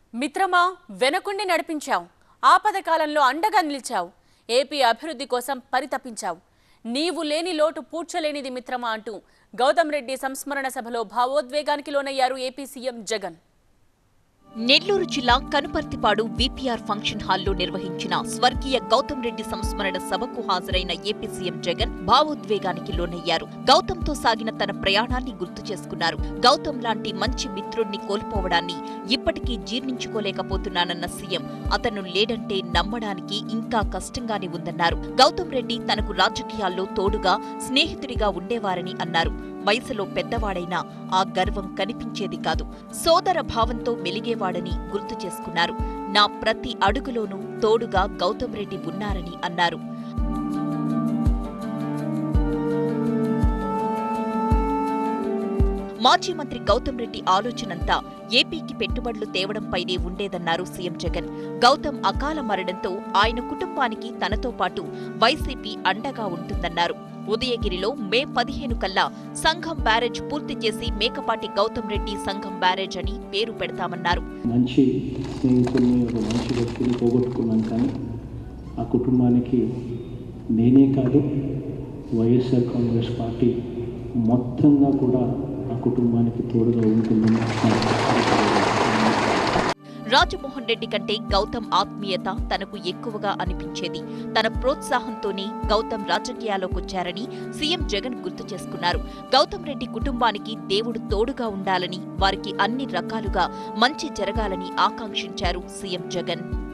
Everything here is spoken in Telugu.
మిత్రమా వెనకుండి నడిపించావు ఆపద కాలంలో అండగా నిలిచావు ఏపీ అభివృద్ధి కోసం పరితపించావు నీవు లేని లోటు పూడ్చలేనిది మిత్రమా అంటూ గౌతమ్ రెడ్డి సంస్మరణ సభలో భావోద్వేగానికి లోనయ్యారు ఏపీ సీఎం జగన్ నెల్లూరు జిల్లా కనుపర్తిపాడు విపిఆర్ ఫంక్షన్ హాల్లో నిర్వహించిన స్వర్గీయ గౌతమ్ రెడ్డి సంస్మరణ సభకు హాజరైన ఏపీ సీఎం జగన్ భావోద్వేగానికి లోనయ్యారు గౌతమ్తో సాగిన తన ప్రయాణాన్ని గుర్తు చేసుకున్నారు గౌతమ్ లాంటి మంచి మిత్రుణ్ణి కోల్పోవడాన్ని ఇప్పటికీ జీర్ణించుకోలేకపోతున్నానన్న సీఎం అతను లేడంటే నమ్మడానికి ఇంకా కష్టంగానే ఉందన్నారు గౌతమ్ రెడ్డి తనకు రాజకీయాల్లో తోడుగా స్నేహితుడిగా ఉండేవారని అన్నారు వయసులో పెద్దవాడైనా ఆ గర్వం కనిపించేది కాదు సోదర భావంతో మెలిగేవాడని గుర్తు చేసుకున్నారు నా ప్రతి అడుగులోనూ తోడుగా గౌతమ్ రెడ్డి ఉన్నారని అన్నారు మాజీ మంత్రి గౌతమ్ రెడ్డి ఆలోచనంతా ఏపీకి పెట్టుబడులు తేవడంపైనే ఉండేదన్నారు సీఎం జగన్ గౌతమ్ అకాల మరణంతో ఆయన కుటుంబానికి తనతో పాటు వైసీపీ అండగా ఉంటుందన్నారు ఉదయగిరిలో మే పదిహేను కల్లా సంఘం బ్యారేజ్ పూర్తి చేసి మేకపాటి గౌతమ్ రెడ్డి సంఘం బ్యారేజ్ అని పేరు పెడతామన్నారు మంచి స్నేహితుల్ని ఒక మంచి వ్యక్తిని పోగొట్టుకున్నాను కానీ ఆ కుటుంబానికి నేనే కాదు వైఎస్ఆర్ కాంగ్రెస్ పార్టీ మొత్తంగా కూడా ఆ కుటుంబానికి తోడుగా ఉంటుందని రాజమోహన్ రెడ్డి కంటే గౌతమ్ ఆత్మీయత తనకు ఎక్కువగా అనిపించేది తన ప్రోత్సాహంతోనే గౌతమ్ రాజకీయాల్లోకొచ్చారని సీఎం జగన్ గుర్తు చేసుకున్నారు గౌతమ్ రెడ్డి కుటుంబానికి దేవుడు తోడుగా ఉండాలని వారికి అన్ని రకాలుగా మంచి జరగాలని ఆకాంక్షించారు సీఎం జగన్